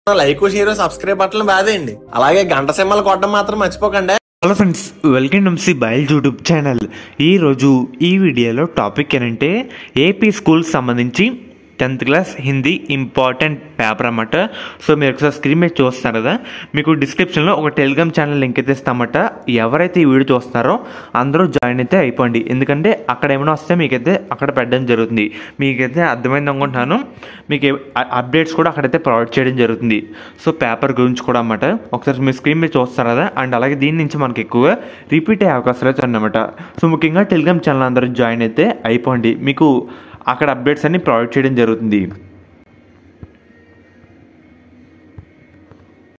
like share subscribe బట్టలు బాదేయండి అలాగే గంట సింహలు కొట్టడం మాత్రం మర్చిపోకండి హలో ఫ్రెండ్స్ వెల్కమ్ టు సి బయల్ యూట్యూబ్ ఛానల్ ఈరోజు ఈ వీడియోలో టాపిక్ ఏంటంటే ఏపీ స్కూల్ సంబంధించి tenth class Hindi important paper అన్నమాట సో మీరు ఒకసారి స్క్రీన్ మీద చూస్తున్నారు కదా మీకు డిస్క్రిప్షన్లో ఒక టెలిగ్రామ్ ఛానల్ లింక్ అయితే ఇస్తామట ఎవరైతే ఈ వీడియో చూస్తున్నారో అందరూ జాయిన్ అయితే అయిపోండి ఎందుకంటే అక్కడ ఏమైనా వస్తే మీకైతే అక్కడ పెట్టడం జరుగుతుంది మీకైతే అర్థమైంది అనుకుంటున్నాను మీకు ఏ- అ- అప్డేట్స్ కూడా అక్కడైతే ప్రొవైడ్ చేయడం జరుగుతుంది సో పేపర్ గురించి కూడా అన్నమాట ఒకసారి మీ స్క్రీన్ మీద చూస్తారు కదా అండ్ అలాగే దీని నుంచి మనకి ఎక్కువగా రిపీట్ అయ్యే అవకాశాలు అయితే ఉన్నమాట సో ముఖ్యంగా టెలిగ్రామ్ ఛానల్ అందరూ జాయిన్ అయితే అయిపోండి మీకు అక్కడ అప్డేట్స్ అన్ని ప్రొవైడ్ చేయడం జరుగుతుంది